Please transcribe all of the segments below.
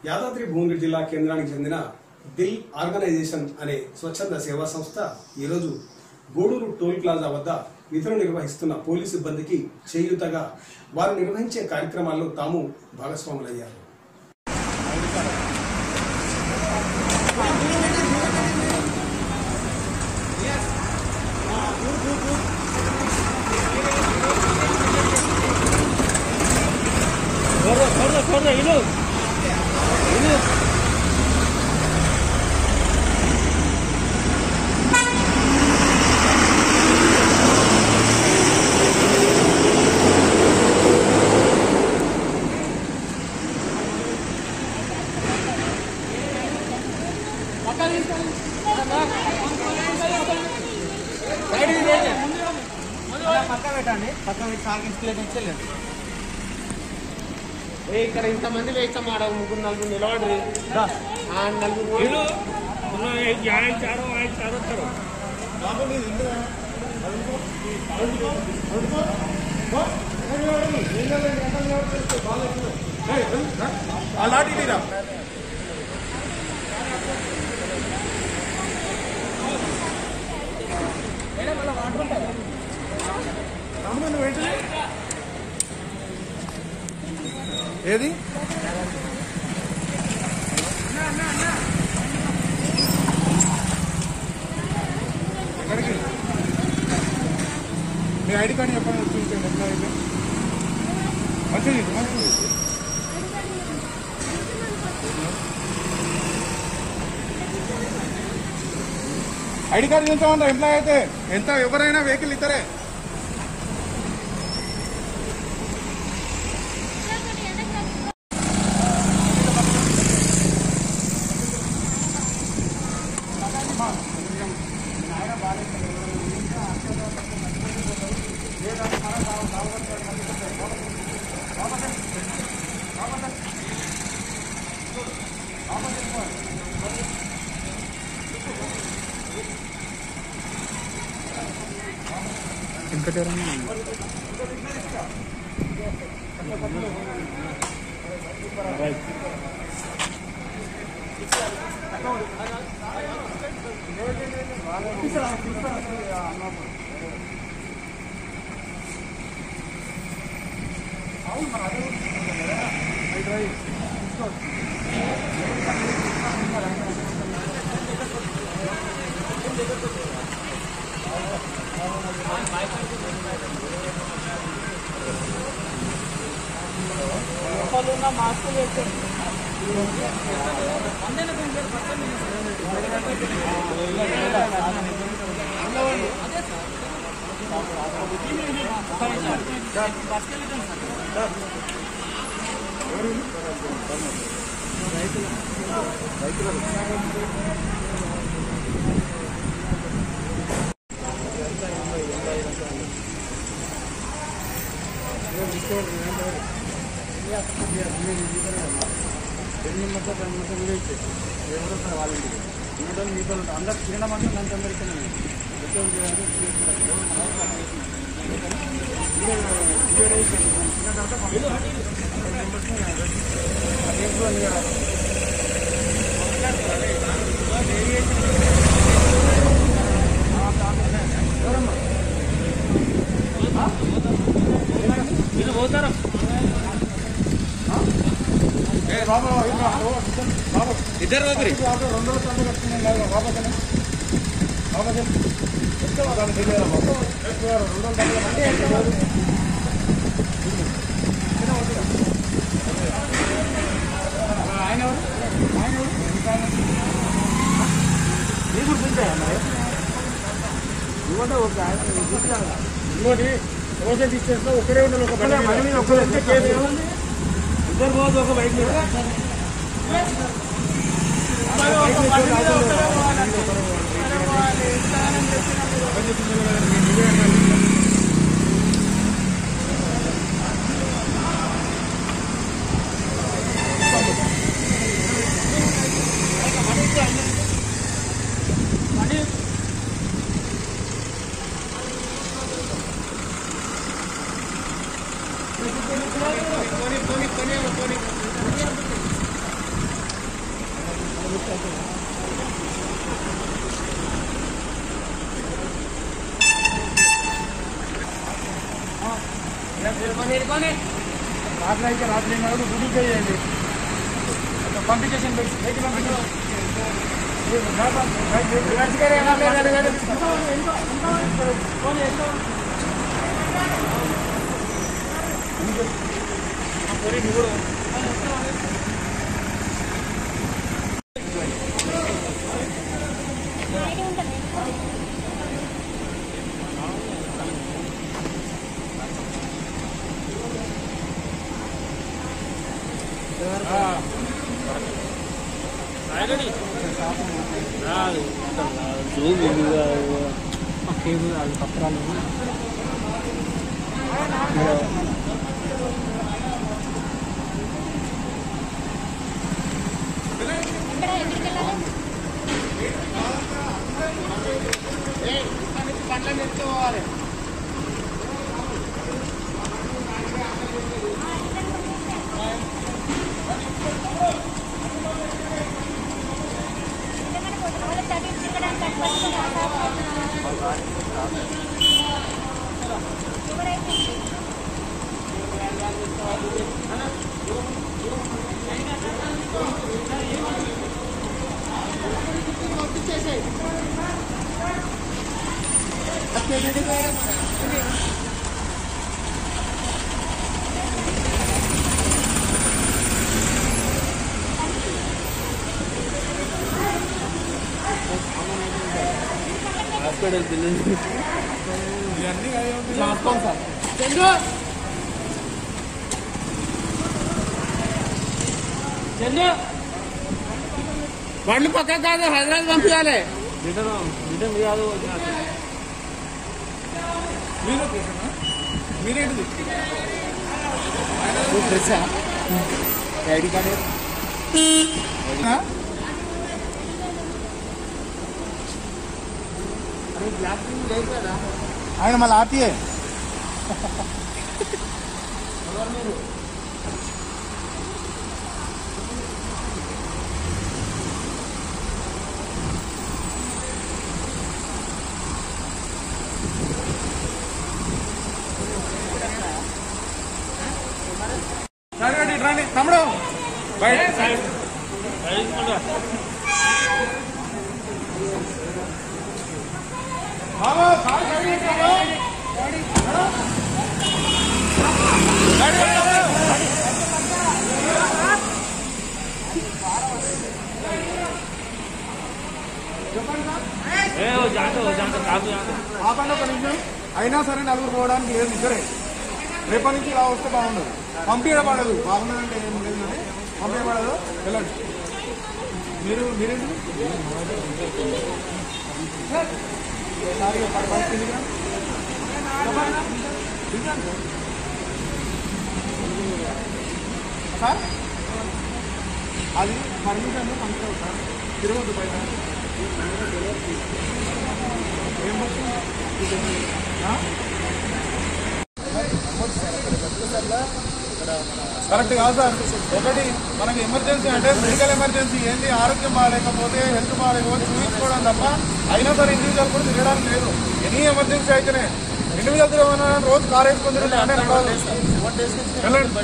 యాదాద్రి భువనగిరి జిల్లా కేంద్రానికి చెందిన దిల్ ఆర్గనైజేషన్ అనే స్వచ్ఛంద సేవా సంస్థ ఈరోజు గూడూరు టోల్ ప్లాజా వద్ద విధులు నిర్వహిస్తున్న పోలీసు సిబ్బందికి చేయూతగా వారు నిర్వహించే కార్యక్రమాల్లో తాము భాగస్వాములయ్యారు పక్క పెట్టండి పక్క పెట్టి సార్ ఇన్స్టలేట్ ఇచ్చలేదు ఏ ఇక్కడ ఇంతమంది వేస్తాం ఆడ ముగ్గురు నలుగురు నిలబడి ఆ నలుగురు పోయి- బాబు నీది ఇందులో. ఏది ఎక్కడికి మీ ఐడి కార్డు చెప్పండి చూపించండి ఎట్లా అయితే మంచిది మంచిది ఐడి కార్డు చూసామంట ఎంప్లాయ్ అయితే ఎంత ఎవరైనా వెహికల్ ఇద్దరే అందరు తినడం అంటే నన్ను అందరికీ ఇద్దరు దగ్గర రెండు రోజులు సందు కట్టుకున్నాం కదా బాబాకనే బాబాకనే ఎంత వాళ్ళు తెలియదు బాబు రెండు రోజులు సందు అంటే ఎంత కాదు ఆయన ఎవరు ఆయన ఎవరు నీ కూడా తింటాయా మరి ఇవ్వండి ఒక ఇంకోటి రోజు ఇచ్చేస్తా ఒకరే ఉండాలి ఒక బండి మీద ఒకరే ఇద్దరు పోదు ఒక బైక్ మీద రాత్రి అయితే రాత్రి ఏమన్నా డ్యూటీ చేయండి పంపించేసి బయటికి పంపించేసి బండ్లు పక్కకు కాదు హైదరాబాద్ పంపించాలి మీరేంటిది ఐడి కార్డు ఆయన మళ్ళీ ఆర్టీఏ రండి రండి తమ్ముడు బయట బాబు కాలు సైడ్ పెట్టాడు. సైడ్ పెట్టాడు. ఆపండి ఒక నిమిషం అయినా సరే నలుగురు పోవడానికి లేదు ఇద్దరే రేపటి నుంచి ఇలా వస్తే బాగుండదు పంపించబడదు బాగుండదంటే ఏం లేదు కానీ పంపించబడదు వెళ్ళండి మీరు మీరేంటి సారీ పది పది కిందికి రా. చెప్పండి. దిగండి. సార్ అది పర్మిషన్ పంపించావు సార్ తిరగద్దు బయట ఏం పడుతుంది ఆ? కరెక్ట్ కాదు సార్ ఒకటి మనకి ఎమర్జెన్సీ అంటే మెడికల్ ఎమర్జెన్సీ ఏంటి ఆరోగ్యం బాగాలేకపోతే హెల్త్ బాగాలేకపోతే చూపించుకోవడం తప్ప అయినా సరే ఇండివిజువల్ కూడా తిరగడానికి లేదు ఎనీ ఎమర్జెన్సీ అయితేనే ఇండివిజువల్ తిరగమన్నా రోజు కార్ వేసుకొని తిరగండి అంటే రాదు. వెళ్ళండి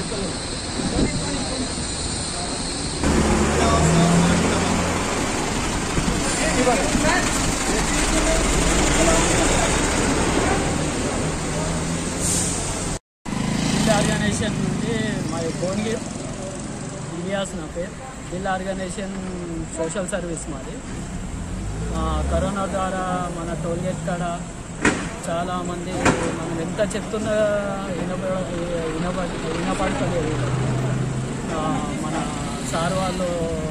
దిల్ ఆర్గనైజేషన్ నుండి మా భువనగిరి ఇలియాస్ నా పేరు దిల్ ఆర్గనైజేషన్ సోషల్ సర్వీస్ మాది ఆ, కరోనా ద్వారా మన టోల్గేట్ కాడ చాలామంది మనం ఎంత చెప్తున్నా వినప వినప వినపడతలేదు ఆ, మన సార్ వాళ్ళు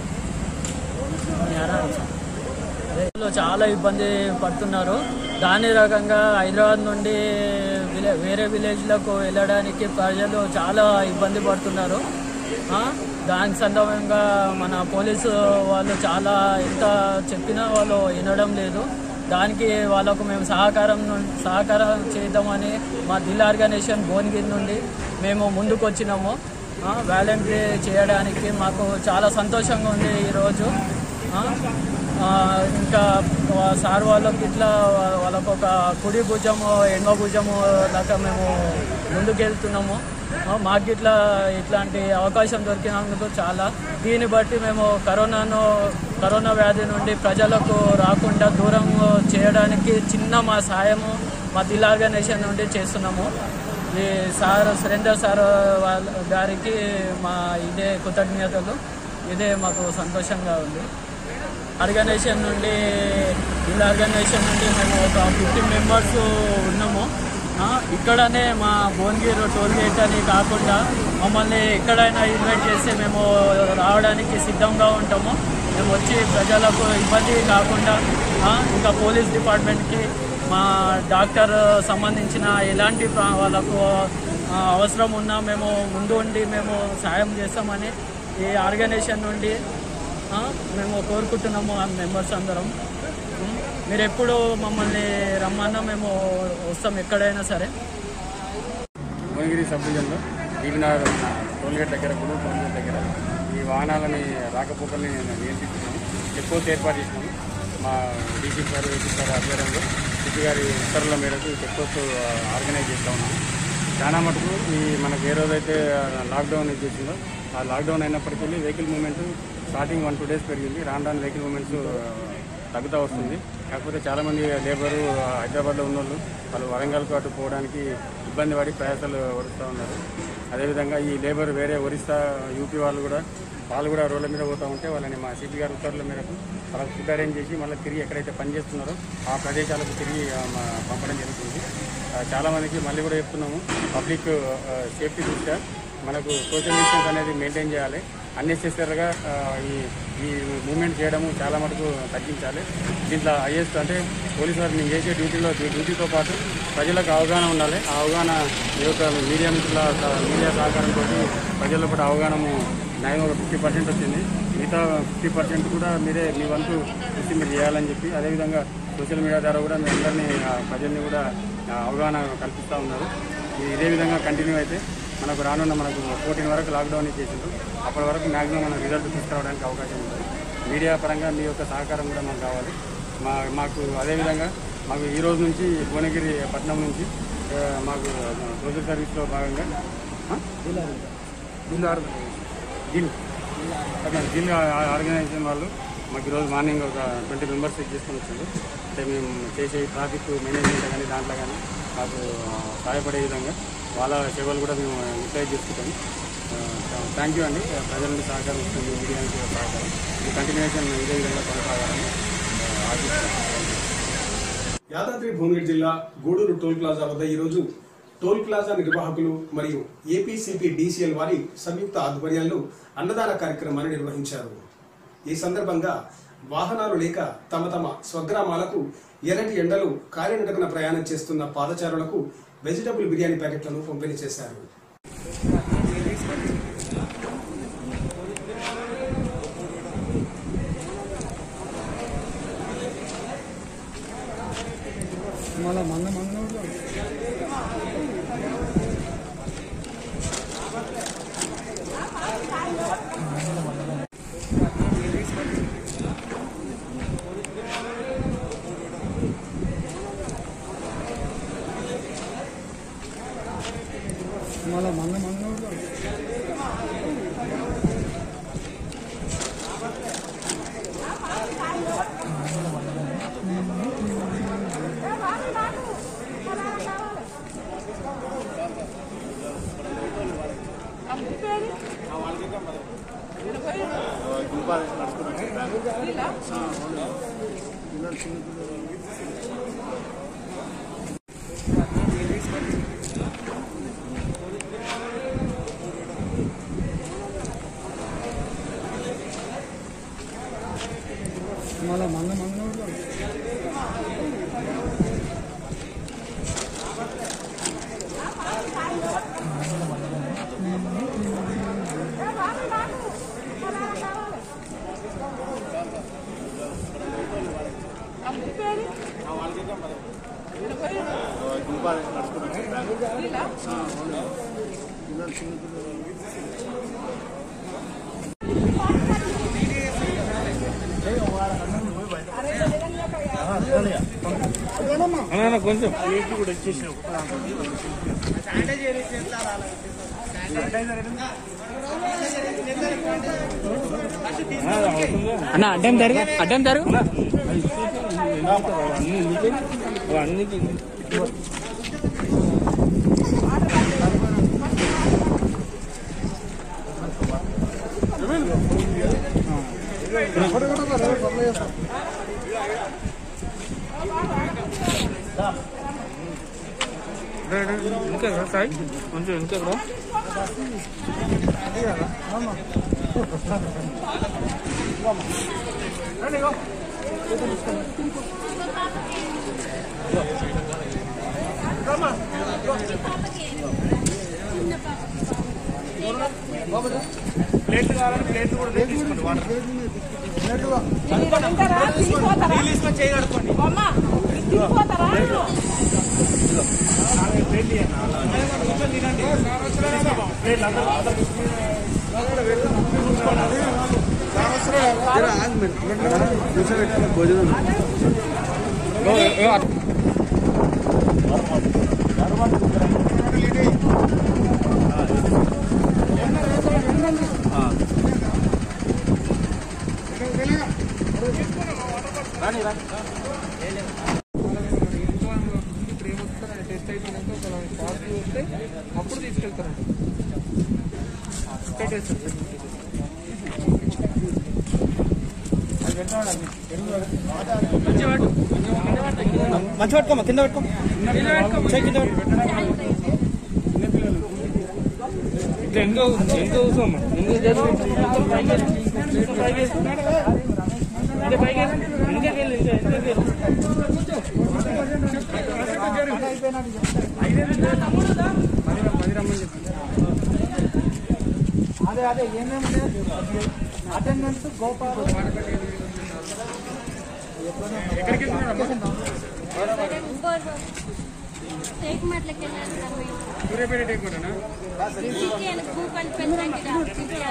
అదే చాలా ఇబ్బంది పడుతున్నారు దాని రకంగా హైదరాబాద్ నుండి విలే వేరే విలేజ్లకు వెళ్ళడానికి ప్రజలు చాలా ఇబ్బంది పడుతున్నారు ఆ, దానికి సందర్భంగా మన పోలీసు వాళ్ళు చాలా ఎంత చెప్పినా వాళ్ళు వినడం లేదు దానికి వాళ్ళకు మేము సహకారం ను- సహకారం చేద్దామని మా దిల్ ఆర్గనైజేషన్ భువనగిరి నుండి మేము ముందుకు వచ్చినాము వాలంటరీ చేయడానికి మాకు చాలా సంతోషంగా ఉంది ఈరోజు ఆ, ఆ, ఇంకా వా- సార్ వాళ్ళకి ఇట్లా వా- వాళ్ళకు ఒక కుడి భుజము ఎడమ భుజము దాకా మేము ముందుకెళ్తున్నాము ఆ, మాకు ఇట్లా ఇట్లాంటి అవకాశం దొరికినందుకు చాలా దీన్ని బట్టి మేము కరోనాను కరోనా వ్యాధి నుండి ప్రజలకు రాకుండా దూరం చేయడానికి చిన్న మా సాయము మా దిల్ ఆర్గనైజేషన్ నుండి చేస్తున్నాము ఈ సార్ సురేందర్ సార్ వాళ్ళ గారికి మా ఇదే కృతజ్ఞతలు ఇదే మాకు సంతోషంగా ఉంది ఆర్గనైజేషన్ నుండి ఇలా ఆర్గనైజేషన్ నుండి మేము ఒక ఫిఫ్టీన్ మెంబర్స్ ఉన్నాము ఆ, ఇక్కడనే మా భువనగిరి టోల్ గేట్ అని కాకుండా మమ్మల్ని ఎక్కడైనా ఇన్వైట్ చేస్తే మేము రావడానికి సిద్ధంగా ఉంటాము మేము వచ్చి ప్రజలకు ఇబ్బంది కాకుండా ఆ, ఇంకా పోలీస్ డిపార్ట్మెంట్కి మా డాక్టర్ సంబంధించిన ఎలాంటి ప్రా- వాళ్ళకు ఆ, అవసరం ఉన్నా మేము ముందు ఉండి మేము సాయం చేస్తామని ఈ ఆర్గనైజేషన్ నుండి ఆ, మేము కోరుకుంటున్నాము ఆ మెంబర్స్ అందరం ఉం. మీరు ఎప్పుడు మమ్మల్ని రమ్మన్నా మేము వస్తాం ఎక్కడైనా సరే భువనగిరి సబ్ డివిజన్లో ఈవినార్ టోల్గేట్ దగ్గర గుడు టోల్గేట్ దగ్గర ఈ వాహనాలని రాకపోకల్ని నియంత్రిస్తున్నాము చెక్ పోస్ట్ ఏర్పాటు చేసినాము మా డీసీ సార్ ఏసీ సార్ ఆధ్వర్యంలో సిపి గారి ఉత్తర్వుల మేరకు చెక్ పోస్ట్ ఆర్గనైజ్ చేస్తూ ఉన్నాము చాలా మటుకు ఈ మనకు ఏ రోజైతే లాక్డౌన్ చేసిందో ఆ లాక్డౌన్ అయినప్పటికీ vehicle movement starting one two days పెరిగింది రాను రాను వెహికల్ మూవ్మెంట్స్ తగ్గుతూ వస్తుంది కాకపోతే చాలామంది లేబరు హైదరాబాద్లో ఉన్నోళ్ళు వాళ్ళు వరంగల్కు అటు పోవడానికి ఇబ్బంది పడి ప్రయాసాలు పడుతూ ఉన్నారు అదేవిధంగా ఈ లేబర్ వేరే ఒరిస్సా యూపీ వాళ్ళు కూడా వాళ్ళు కూడా రోడ్ల మీద పోతూ ఉంటే వాళ్ళని మా సిపి గారి ఉత్తర్వుల మేరకు వాళ్ళకి ఫుడ్ అరేంజ్ చేసి మళ్ళీ తిరిగి ఎక్కడైతే పని చేస్తున్నారో ఆ ప్రదేశాలకు తిరిగి ఆ, మా పంపడం జరుగుతుంది ఆ, చాలామందికి మళ్ళీ కూడా చెప్తున్నాము పబ్లిక్ సేఫ్టీ దృష్ట్యా మనకు సోషల్ డిస్టెన్స్ అనేది మెయింటైన్ చేయాలి అన్నెసెసరీగా ఈ ఈ మూమెంట్ చేయడము చాలా మటుకు తగ్గించాలి దీంట్లో హైయెస్ట్ అంటే పోలీసు వారు నేను చేసే డ్యూటీలో డ్యూటీతో పాటు ప్రజలకు అవగాహన ఉండాలి ఆ అవగాహన ఈ యొక్క మీడియా మిత్రుల మీడియా సహకారంతో ప్రజల్లో కూడా అవగాహన నైన్ ఒక ఫిఫ్టీ పర్సెంట్ వచ్చింది మిగతా ఫిఫ్టీ పర్సెంట్ కూడా మీరే మీ వంతు కృషి మీరు చేయాలని చెప్పి అదేవిధంగా సోషల్ మీడియా ద్వారా కూడా మీ అందరినీ ఆ, ప్రజల్ని కూడా ఆ, అవగాహన కల్పిస్తూ ఉన్నారు ఇది ఇదే విధంగా కంటిన్యూ అయితే మనకు రానున్న మనకు ఫోర్టీన్ వరకు లాక్డౌన్ చేసిండ్రు అప్పటి వరకు మ్యాక్సిమం మన రిజల్ట్ తీసుకురావడానికి అవకాశం ఉంటుంది మీడియా పరంగా మీ యొక్క సహకారం కూడా మాకు కావాలి మా మాకు అదేవిధంగా మాకు ఈ రోజు నుంచి భువనగిరి పట్టణం నుంచి ఆ, మాకు సోషల్ సర్వీస్లో భాగంగా ఆ? జిల్ అక్కడ జిల్ ఆ- ఆర్గనైజేషన్ వాళ్ళు మాకు ఈరోజు మార్నింగ్ ఒక ట్వంటీ మెంబర్స్ తీసుకొని వచ్చిండ్రు అంటే మేము చేసే ట్రాఫిక్ మేనేజ్మెంట్ కానీ దాంట్లో కానీ మాకు ఆ, సహాయపడే విధంగా వాళ్ళ సేవలు కూడా మేము యూటిలైజ్ చేసుకుంటాం థ్యాంక్ యూ అండి ప్రజల నుండి సహకారం ఇస్తుంది మీడియా నుంచి సహకారం ఈ కంటిన్యూషన్ ఇదే విధంగా కొనసాగాలని ఆ, ఆశిస్తున్నాను యాదాద్రి భువనగిరి జిల్లా గూడూరు టోల్ ప్లాజా వద్ద ఈరోజు టోల్ ప్లాజా నిర్వాహకులు మరియు ఏపీసీపీ డీసీఎల్ వారి సంయుక్త ఆధ్వర్యంలో అన్నదాన కార్యక్రమాన్ని నిర్వహించారు ఈ సందర్భంగా వాహనాలు లేక తమ తమ స్వగ్రామాలకు ఎర్రటి ఎండలు కాలినడకన ప్రయాణం చేస్తున్న పాదచారులకు వెజిటబుల్ బిర్యానీ ప్యాకెట్లను పంపిణీ చేశారు అన్న అడ్డం జరుగు అడ్డం జరుగు ఇంకా సాయి కొంచెం ఇంకా అప్పుడు తీసుకెళ్తారండి మంచి పట్టుకోమా కింద పెట్టుకో చేయి కింద పెట్టుకో ఇట్లా ఎంతో ఎంతో కూర్చోమ్మా ఎంతో జరుగు మొత్తం పైకి వెళ్ళు. మొత్తం పైకి వెళ్ళు. ఇంకా పైకి వెళ్ళు. ఇంకా వెళ్ళు, ఇంకా ఇంకా వెళ్ళు. టేక్ మాటలకి వెళ్ళాను భూపల్లి పెద్ద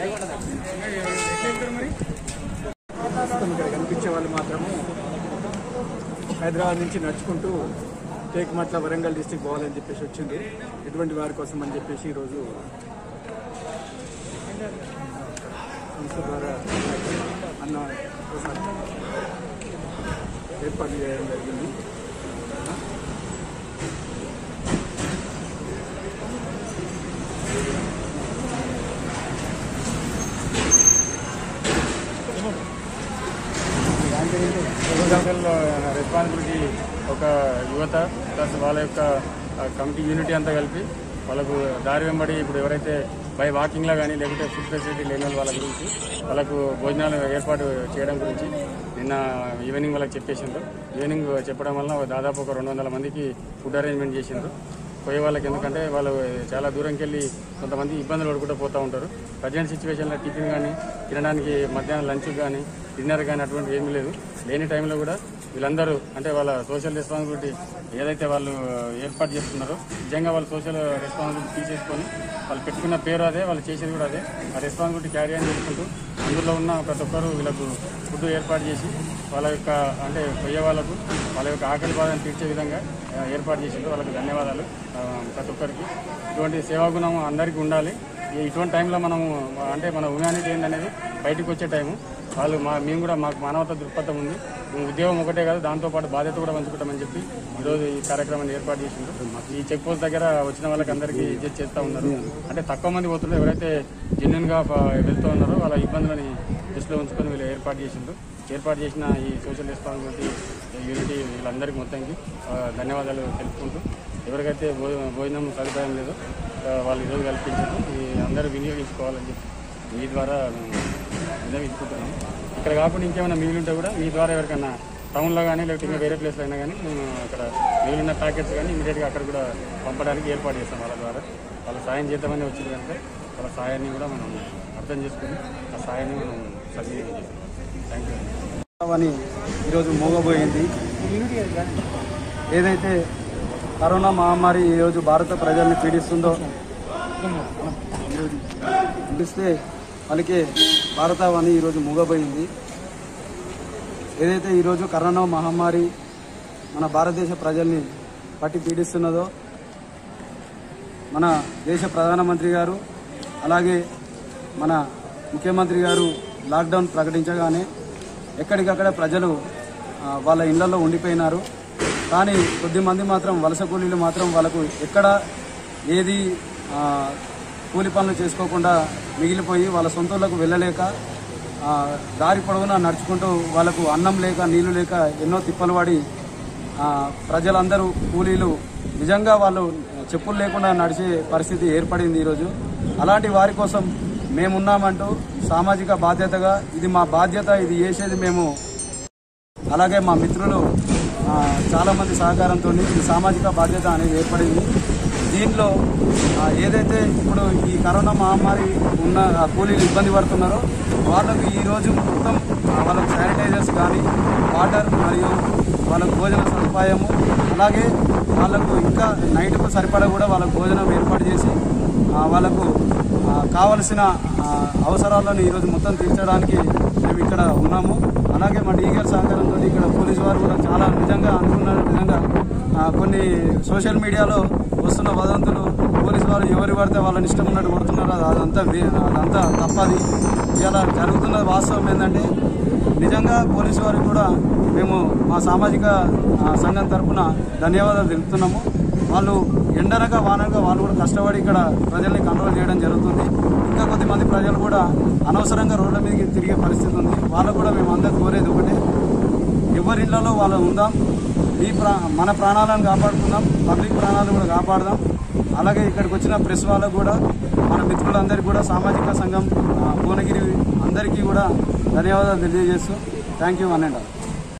ప్రస్తుతం ఇక్కడ కనిపించే వాళ్ళు మాత్రము హైదరాబాద్ నుంచి నడుచుకుంటూ టేక్మట్ల వరంగల్ డిస్టిక్ పోవాలని చెప్పేసి వచ్చింది ఇటువంటి వారి కోసం అని చెప్పేసి ఈరోజు సంస్థ ద్వారా అన్న కోసం ఏర్పాటు చేయడం జరిగింది సోషల్ రెస్పాన్సిబిలిటీ ఒక యువత ప్లస్ వాళ్ళ యొక్క కమిటీ యూనిటీ అంతా కలిపి వాళ్ళకు దారి వెంబడి ఇప్పుడు ఎవరైతే బై వాకింగ్లో కానీ లేకుంటే ఫుడ్ ఫెసిలిటీ లేని వాళ్ళు వాళ్ళ గురించి వాళ్ళకు భోజనాలు ఏర్పాటు చేయడం గురించి నిన్న ఈవినింగ్ వాళ్ళకి చెప్పేసిండ్రు ఈవినింగ్ చెప్పడం వల్ల దాదాపు ఒక రెండు వందల మందికి ఫుడ్ అరేంజ్మెంట్ చేసిండ్రు పోయే వాళ్ళకి ఎందుకంటే వాళ్ళు చాలా దూరంకి వెళ్ళి కొంతమంది ఇబ్బందులు పడుకుంటూ పోతూ ఉంటారు ప్రజెంట్ సిచ్యువేషన్లో టిఫిన్ కానీ తినడానికి మధ్యాహ్నం లంచ్ కానీ డిన్నర్ కానీ అటువంటి ఏమీ లేదు లేని టైంలో కూడా వీళ్ళందరూ అంటే వాళ్ళ సోషల్ రెస్పాన్సిబిలిటీ ఏదైతే వాళ్ళు ఏర్పాటు చేస్తున్నారో నిజంగా వాళ్ళు సోషల్ రెస్పాన్సిబిలిటీ తీసేసుకొని వాళ్ళు పెట్టుకున్న పేరు అదే వాళ్ళు చేసేది కూడా అదే ఆ రెస్పాన్సిబిలిటీ క్యారీ అని చేసుకుంటూ అందులో ఉన్న ప్రతి ఒక్కరు వీళ్ళకు ఫుడ్ ఏర్పాటు చేసి వాళ్ళ యొక్క అంటే పోయే వాళ్ళకు వాళ్ళ యొక్క ఆకలి బాధను తీర్చే విధంగా ఆ, ఏర్పాటు చేసిండ్రు వాళ్ళకి ధన్యవాదాలు ఆ, ప్రతి ఒక్కరికి ఇటువంటి సేవాగుణం అందరికీ ఉండాలి ఈ- ఇటువంటి టైంలో మనము అంటే మన హ్యుమానిటీ ఏందనేది బయటకు వచ్చే టైము వాళ్ళు మా మేము కూడా మాకు మానవత దృక్పథం ఉంది మేము ఉద్యోగం ఒకటే కాదు దాంతోపాటు బాధ్యత కూడా పంచుకుంటామని చెప్పి ఈరోజు ఈ కార్యక్రమాన్ని ఏర్పాటు చేసిండ్రు ఈ చెక్ పోస్ట్ దగ్గర వచ్చిన వాళ్ళకి అందరికీ ఇజ్జత్ చేస్తూ ఉన్నారు అంటే తక్కువ మంది పోతున్నారు ఎవరైతే జెన్యున్ గా ప- వెళ్తూ ఉన్నారో వాళ్ళ ఇబ్బందులని దృష్టిలో ఉంచుకొని వీళ్ళు ఏర్పాటు చేసిండ్రు ఏర్పాటు చేసిన ఈ సోషల్ రెస్పాన్సిబిలిటీ యూనిటీ వీళ్ళందరికీ మొత్తానికి ఆ, ధన్యవాదాలు తెలుపుకుంటూ ఎవరికైతే భో- భోజనం సదుపాయం లేదో ఆ, వాళ్ళు ఈరోజు కల్పించారు ఈ అందరూ వినియోగించుకోవాలని చెప్పి మీ ద్వారా మేము వినియోగించుకుంటున్నాం ఇక్కడ కాకుండా ఇంకేమైనా మిగిలి ఉంటే కూడా మీ ద్వారా ఎవరికైనా టౌన్లో కానీ లేకపోతే ఇంకా వేరే ప్లేస్లో అయినా కానీ మేము అక్కడ మిగిలిన ప్యాకెట్స్ కానీ ఇమీడియట్గా అక్కడ కూడా పంపడానికి ఏర్పాటు చేస్తాం వాళ్ళ ద్వారా వాళ్ళ సాయం చేద్దామని వచ్చింది కనుక వాళ్ళ సాయాన్ని కూడా మనం అర్థం చేసుకుని ఆ సాయాన్ని మనం సద్వినియోగం చేస్తాం థ్యాంక్ యూ అని ఈరోజు మోగబోయింది ఏదైతే కరోనా మహమ్మారి ఈరోజు భారత ప్రజల్ని పీడిస్తుందో పిలిస్తే వాళ్ళకే భారతవాణి ఈరోజు మూగబోయింది ఏదైతే ఈరోజు కరోనా మహమ్మారి మన భారతదేశ ప్రజల్ని పట్టి పీడిస్తున్నదో మన దేశ ప్రధానమంత్రి గారు అలాగే మన ముఖ్యమంత్రి గారు లాక్డౌన్ ప్రకటించగానే ఎక్కడికక్కడ ప్రజలు ఆ, వాళ్ళ ఇళ్లలో ఉండిపోయినారు కానీ కొద్దిమంది మాత్రం వలస కూలీలు మాత్రం వాళ్ళకు ఎక్కడ ఏది ఆ, కూలి పనులు చేసుకోకుండా మిగిలిపోయి వాళ్ళ సొంతూళ్ళకు వెళ్ళలేక ఆ, దారి పొడవునా నడుచుకుంటూ వాళ్ళకు అన్నం లేక నీళ్లు లేక ఎన్నో తిప్పలు పడి ఆ, ప్రజలందరూ కూలీలు నిజంగా వాళ్ళు చెప్పులు లేకుండా నడిచే పరిస్థితి ఏర్పడింది ఈరోజు అలాంటి వారి కోసం మేమున్నామంటూ సామాజిక బాధ్యతగా ఇది మా బాధ్యత ఇది చేసేది మేము అలాగే మా మిత్రులు ఆ, చాలా మంది సహకారంతో ఈ సామాజిక బాధ్యత అనేది ఏర్పడింది దీనిలో ఆ, ఏదైతే ఇప్పుడు ఈ కరోనా మహమ్మారి ఉన్న ఆ కూలీలు ఇబ్బంది పడుతున్నారో వాళ్ళకు ఈ రోజు మొత్తం ఆ, వాళ్ళకు శానిటైజర్స్ కానీ వాటర్ మరియు వాళ్ళకు భోజన సదుపాయము అలాగే వాళ్ళకు ఇంకా నైట్కు సరిపడా కూడా వాళ్ళకు భోజనం ఏర్పాటు చేసి ఆ, వాళ్ళకు ఆ, కావలసిన ఆ, అవసరాలను ఈరోజు మొత్తం తీర్చడానికి మేము ఇక్కడ ఉన్నాము అలాగే మా డీగర్ సహకారంతో ఇక్కడ పోలీసు వారు కూడా చాలా నిజంగా అనుకున్న విధంగా ఆ, కొన్ని సోషల్ మీడియాలో వస్తున్న వదంతులు పోలీసు వారు ఎవరు పడితే వాళ్ళని ఇష్టం ఉన్నట్టు కొడుతున్నారు అది అదంతా వే- అదంతా తప్పది ఇలా జరుగుతున్న వాస్తవం ఏంటంటే నిజంగా పోలీసు వారికి కూడా మేము మా సామాజిక ఆ, సంఘం తరపున ధన్యవాదాలు తెలుపుతున్నాము వాళ్ళు ఎండనక వానక వాళ్ళు కూడా కష్టపడి ఇక్కడ ప్రజల్ని కంట్రోల్ చేయడం జరుగుతుంది ఇంకా కొద్దిమంది ప్రజలు కూడా అనవసరంగా రోడ్ల మీదకి తిరిగే పరిస్థితి ఉంది వాళ్ళకు కూడా మేము అందరూ కోరేది ఒకటే ఎవరి ఇళ్లలో వాళ్ళు ఉందాం ఈ ప్రా మన ప్రాణాలను కాపాడుకుందాం పబ్లిక్ ప్రాణాలు కూడా కాపాడదాం అలాగే ఇక్కడికి వచ్చిన ప్రెస్ వాళ్ళకు కూడా మన మిత్రులందరికీ కూడా సామాజిక సంఘం ఆ, భువనగిరి అందరికీ కూడా ధన్యవాదాలు తెలియజేస్తూ థ్యాంక్ యూ అనండి